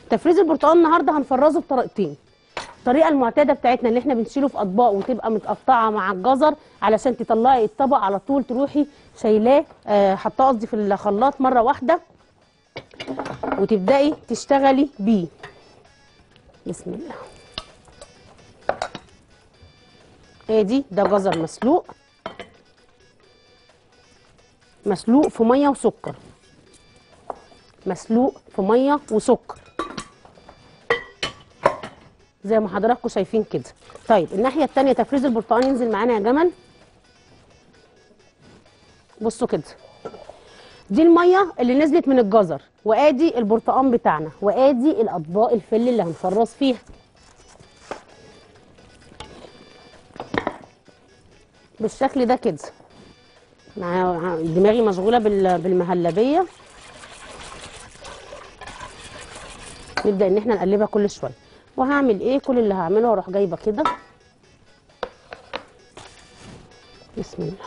تفريز البرتقال النهارده هنفرزه بطريقتين الطريقه المعتاده بتاعتنا اللي احنا بنشيله في اطباق وتبقى متقطعه مع الجزر علشان تطلعي الطبق على طول تروحي شايلاه آه، حطاه قصدي في الخلاط مره واحده وتبداي تشتغلي بيه بسم الله ادي ده جزر مسلوق مسلوق في ميه وسكر مسلوق في ميه وسكر زي ما حضراتكم شايفين كده طيب الناحيه التانية تفريز البرتقال ينزل معانا يا جمل بصوا كده دي الميه اللي نزلت من الجزر وادي البرتقال بتاعنا وادي الاطباق الفل اللي هنفرز فيها بالشكل ده كده مع مع- دماغي مشغوله بال- بالمهلبيه نبدا ان احنا نقلبها كل شويه وهعمل ايه كل اللي هعمله هروح جايبه كده بسم الله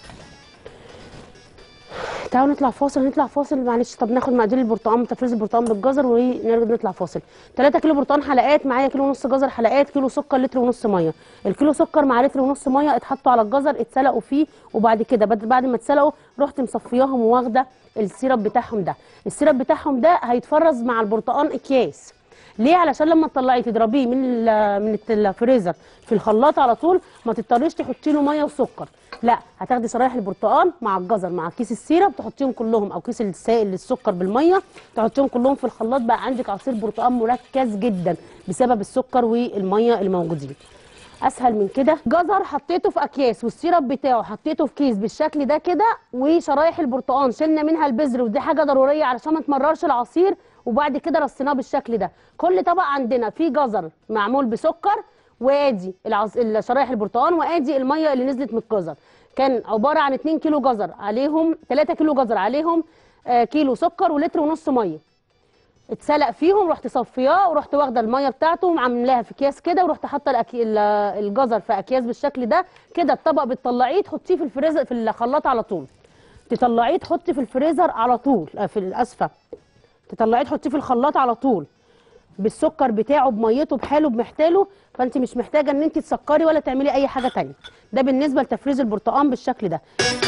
تعالوا نطلع فاصل نطلع فاصل معلش طب ناخد مقادير البرتقال من تفريز البرتقال بالجزر ونرجع نطلع فاصل 3 كيلو برتقال حلقات معايا كيلو ونص جزر حلقات كيلو سكر لتر ونص ميه الكيلو سكر مع لتر ونص ميه اتحطوا على الجزر اتسلقوا فيه وبعد كده بعد بعد ما اتسلقوا رحت مصفياهم وواخده السيرب بتاعهم ده السيرب بتاعهم ده هيتفرز مع البرتقال اكياس ليه علشان لما تطلعي تضربيه من ال- من الفريزر في الخلاط على طول ما تضطريش تحطي له ميه وسكر لا هتاخدي شرايح البرتقال مع الجزر مع كيس السيرب تحطيهم كلهم او كيس السائل للسكر بالميه تحطيهم كلهم في الخلاط بقى عندك عصير برتقال مركز جدا بسبب السكر والميه الموجودين اسهل من كده جزر حطيته في اكياس والسيرب بتاعه حطيته في كيس بالشكل ده كده وشرايح البرتقال شلنا منها البذر ودي حاجه ضروريه علشان ما تمررش العصير وبعد كده رصيناه بالشكل ده كل طبق عندنا فيه جزر معمول بسكر وادي العص... شرايح البرتقال وادي الميه اللي نزلت من الجزر كان عباره عن 2 كيلو جزر عليهم 3 كيلو جزر عليهم آه، كيلو سكر ولتر ونص ميه اتسلق فيهم رحت صفياه ورحت واخده الميه بتاعته وعاملاها في اكياس كده ورحت حاطه الأكي- ال- الجزر في اكياس بالشكل ده كده الطبق بتطلعيه تحطيه في الفريزر في الخلاط على طول تطلعيه تحطي في الفريزر على طول آه، في الاسفه تطلعيه تحطيه في الخلاط على طول بالسكر بتاعه بميته بحاله بمحتاله فانت مش محتاجه ان انت تسكري ولا تعملي اي حاجه تانية ده بالنسبه لتفريز البرتقال بالشكل ده